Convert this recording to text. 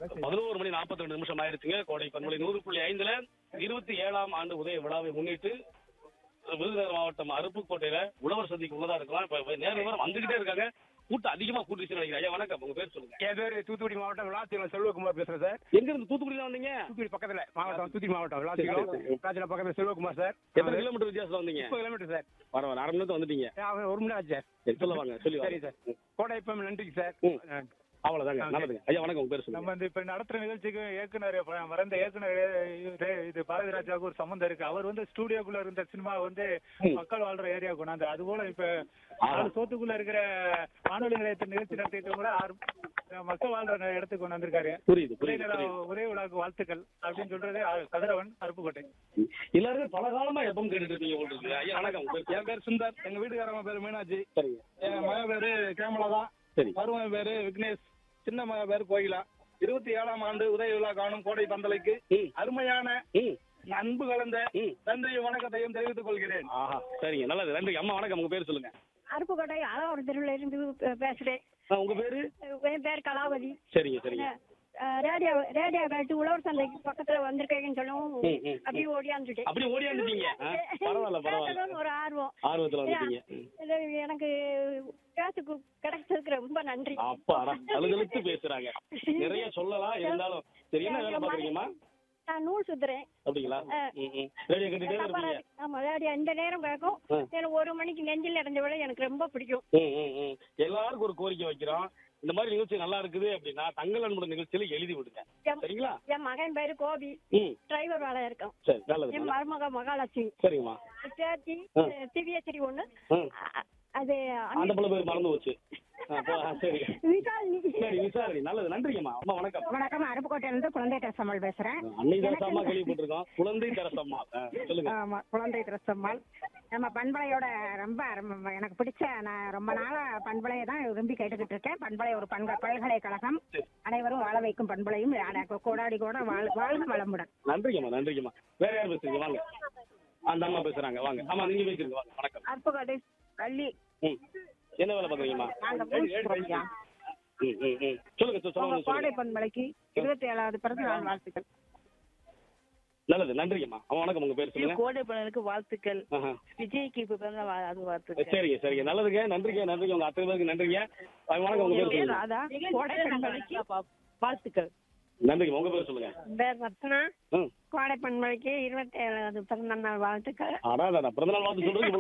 பதினோரு மணி நாற்பத்தி ரெண்டு நிமிஷம் ஆயிருச்சுங்க கோடை பண்பலை நூறு புள்ளி ஐந்துல இருபத்தி ஏழாம் ஆண்டு உதய விழாவை முன்னிட்டு விருதுநகர் மாவட்டம் அருப்புக்கோட்டையில உழவர் சந்திக்கு உள்ளதா இருக்கலாம் இப்ப நேரம் நேரம் வந்துகிட்டே இருக்காங்க கூட்டம் அதிகமா கூட்டிச்சு நினைக்கிறேன் ஐயா வணக்கம் உங்க பேர் சொல்லுங்க என் பேர் தூத்துக்குடி மாவட்டம் விளாத்தியம் செல்வகுமார் பேசுறேன் சார் எங்க இருந்து தூத்துக்குடியில வந்தீங்க தூத்துக்குடி பக்கத்துல மாவட்டம் தூத்துக்குடி மாவட்டம் விளாத்தியம் விளாத்தியம் பக்கத்துல செல்வகுமார் சார் எத்தனை கிலோமீட்டர் வித்தியாசம் வந்தீங்க முப்பது கிலோமீட்டர் சார் பரவாயில்ல அரை மணி நேரத்துல வந்துட்டீங்க அவன் ஒரு மணி ஆச்சு சார் சரி, சொல்ல வாங்க சொல்லி சரி வாங்க சார் கோடை இப்போ நன்றிக்கு சார் ம். அவ்வளவுதாங்க நல்லதுங்க ஐயா வணக்கம் உங்க பேர் நம்ம சொல்லுங்க வந்து இப்ப நடத்துற நிகழ்ச்சிக்கு இயக்குனர் இப்ப மறந்த இயக்குனர் இவரு, இது பாரதி ராஜாவுக்கு ஒரு சம்மந்தம் இருக்கு அவர் வந்து ஸ்டூடியோக்குள்ள இருந்த சினிமா வந்து ம். மக்கள் வாழ்ற ஏரியா கொண்டாந்து அது போல இப்ப நாலு சோத்துக்குள்ள இருக்கிற வானொலி நிலையத்தை நிகழ்ச்சி நடத்திட்டு கூட ஆறு- மக்கள் வாழ்ற இடத்துக்கு கொண்டு வந்திருக்காரு புரியுது புரியுது உதய புரியுது உதய விழாவுக்கு வாழ்த்துக்கள் அப்படின்னு சொல்றது அ- கதிரவன் அருப்புக்கோட்டை எல்லாரும் பல காலமா எப்பவும் கேட்டுட்டு இருக்கீங்க உங்களுக்கு இருக்கு. ஐயா வணக்கம் உங்க பேர் என் பேர் சுந்தர் எங்க வீட்டுக்காரங்க பேர் மீனாட்சி சரிங்க என் மகன் பேரு கேமலா தான் சரி மருமகன் பேரு விக்னேஷ் சின்ன மகன் பேரு கோகிலா இருபத்தி ஏழாம் ஆண்டு உதய விழா காணும் கோடை பந்தலைக்கு ம் அருமையான ம் அன்பு கலந்த ம் நன்றி வணக்கத்தையும் தெரிவித்துக் கொள்கிறேன் ஆஹா சரிங்க நல்லது நன்றி அம்மா வணக்கம் உங்க பேர் சொல்லுங்க அருப்புக்கோட்டை அழகாவரம் தெருவில் இருந்து பே- பேசுறேன் ஆ, உங்க பேரு என் பேர் கலாவதி சரிங்க சரிங்க அஹ், ரேடியோ ரேடியோ கேட்டு உழவர் சந்தைக்கு பக்கத்துல வந்திருக்கேன்னு சொல்லவும் ம், ம். அப்படியே ஓடியாந்துட்டேன் அப்படியே ஓடியாந்துட்டீங்க ஆ, பரவாயில்ல பரவாயில்ல கேட்கணும்னு ஒரு ஆர்வம் ஆர்வத்துல வந்துட்டீங்க ம். இது எனக்கு பேசுக்கு கிடைச்சதுக்கு ரொம்ப நன்றி அப்பாடா அழுதழுத்து பேசுறாங்க நிறைய சொல்லலாம் இருந்தாலும் சரி என்ன வேலை பாக்குறீங்கம்மா நான் நூல் சுத்துறேன் அப்படிங்களா ஆ. ம், ம். ரேடியோ கட்டிட்டே தப்பா இருப்பீங்க இருக்கு. ஆமா ரேடியோ இந்த நேரம் கேட்கும் ஆ. எனக்கு ஒரு மணிக்கு நெஞ்சில் இறஞ்ச விட எனக்கு ரொம்ப பிடிக்கும் ம், ம், ம். எல்லாருக்கும் ஒரு கோரிக்கை வைக்கிறோம் இந்த மாதிரி நிகழ்ச்சி நல்லா இருக்குது அப்படின்னா தங்கள் அன்புடன் நிகழ்ச்சியில எழுதி விடுங்க என்- சரிங்களா என் மகன் பேரு கோபி ம் டிரைவர் வேலை இருக்கும் சரி நல்லது என் நல்லது. மருமக மகாலட்சுமி சரிங்கம்மா பேத்தி ஆ. திவ்யஸ்ரீ ஒண்ணு ம். அ- அது அந்த பிள்ளை பேர் மறந்து போச்சு ஆ, போ- ஆ, சரி விசாலினி சரி விசாரணை நல்லது நன்றிங்கம்மா அம்மா வணக்கம் வணக்கம் அருப்புக்கோட்டையில இருந்து குழந்தை தெரசம்மாள் பேசுறேன் அன்னை தரசம்மா கேள்விப்பட்டிருக்கோம் குழந்தை தரசம்மா ஆ, சொல்லுங்க ஆமா குழந்தை தெரசம்மாள் நம்ம பண்பலையோட ரொம்ப ரொம்ப எனக்கு பிடிச்ச நான் ரொம்ப நாளா பண்பலையை தான் விரும்பி கேட்டுக்கிட்டு இருக்கேன் பண்பலை ஒரு பண்க பல்கலைக்கழகம் அனைவரும் வாழ வைக்கும் பண்பலையும் அட- கோடாடி கூட வாழ் வாழ்க வளமுடன் நன்றிங்கம்மா நன்றிங்கம்மா வேற யார் பேசுறீங்க வாங்க அந்த அம்மா பேசுறாங்க வாங்க ஆமா நீங்க பேசுறீங்க வாங்க வணக்கம் அருப்புக்கோட்டை பள்ளி ம் என்ன வேலை பாக்குறீங்கம்மா நாங்க பூசுறோம்யா. ம் ம் ம் சொல்லுங்க சொ- உங்க சொல்லுங்க கோடை சொல்லுங்க பண்பலைக்கு இருபத்தி ஏழாவது பிறந்த நாள் வாழ்த்துக்கள் நல்லது நன்றிங்கம்மா அம்மா வணக்கம் உங்க பேர் சொல்லுங்க கோடை பலனுக்கு வாழ்த்துக்கள் ஆஹா. விஜய்க்கு இப்ப பிறந்த வா- அது வாழ்த்துக்கள் சரிங்க சரிங்க நல்லதுங்க நன்றிங்க நன்றிங்க உங்க அத்தனை பேருக்கு நன்றிங்க ஆ, வணக்கம் உங்க பேர் என் பேர் சொல்லுங்க ராதா கோடை பண்பலைக்கு வாழ்த்துக்கள் நன்றிங்க உங்க பேர் சொல்லுங்க பேர் ரத்னா ம் கோடை பண்பலைக்கு இருபத்தி ஏழாவது பிறந்த நாள் வாழ்த்துக்கள் அடாடா பிறந்தநாள் வாழ்த்து சொல்றதுக்கு இவ்வளவு